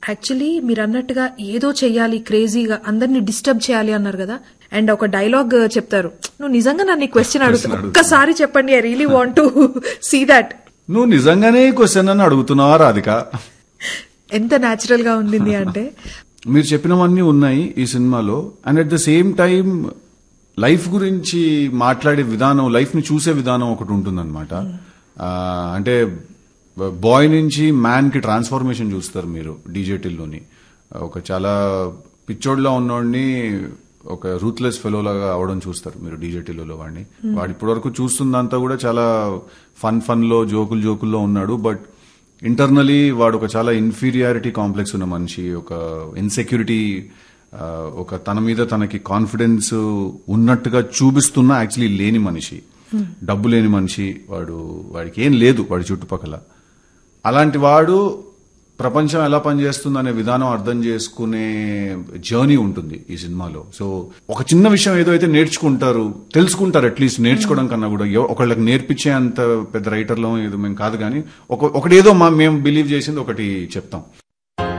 actually మీరు అన్నట్టుగా ఏదో చెయ్యాలి క్రేజీగా అందరిని డిస్టర్బ్ చేయాలి అన్నారు కదా అండ్ ఒక డైలాగ్ చెప్తారు నువ్వు నిజంగా నన్ను క్వశ్చన్ అడుగుతా ఒక్కసారి చెప్పండి I really want to see that నువ్వు నిజంగానే క్వశ్చన్ అని అడుగుతున్నావా రాధిక ఎంత న్యాచురల్ గా ఉంది అంటే మీరు చెప్పినవన్నీ ఉన్నాయి ఈ సినిమాలో and at the same time life గురించి మాట్లాడే విధానం లైఫ్ ని చూసే విధానం ఒకటి ఉంటుందన్నమాట ఆ, అంటే బాయ్ నుంచి మ్యాన్ కి ట్రాన్స్ఫర్మేషన్ చూస్తారు మీరు డీజేటిల్లోని ఒక చాలా పిచ్చోడ్లా ఉన్నోడిని ఒక రూత్లెస్ ఫెలో లాగా అవడం చూస్తారు మీరు డీజేటీలో వాడిని వాడు ఇప్పటివరకు చూస్తుందంతా కూడా చాలా ఫన్ ఫన్ లో జోకులు జోకుల్లో ఉన్నాడు బట్ ఇంటర్నలీ వాడు ఒక చాలా ఇన్ఫీరియారిటీ కాంప్లెక్స్ ఉన్న మనిషి ఒక ఇన్సెక్యూరిటీ ఒక తన మీద తనకి కాన్ఫిడెన్స్ ఉన్నట్టుగా చూపిస్తున్న యాక్చువల్లీ లేని మనిషి డబ్బు లేని మనిషి వాడు వాడికి ఏం లేదు వాడి చుట్టుపక్కల అలాంటి వాడు ప్రపంచం ఎలా పనిచేస్తుంది అనే విధానం అర్థం చేసుకునే జర్నీ ఉంటుంది ఈ సినిమాలో సో ఒక చిన్న విషయం ఏదో అయితే నేర్చుకుంటారు తెలుసుకుంటారు అట్లీస్ట్ నేర్చుకోవడం కన్నా కూడా ఎవ- ఒకళ్ళకి నేర్పించే అంత పెద్ద రైటర్లో ఏదో మేము కాదు కానీ ఒక ఒకటి ఏదో మా మేము బిలీవ్ చేసింది ఒకటి చెప్తాం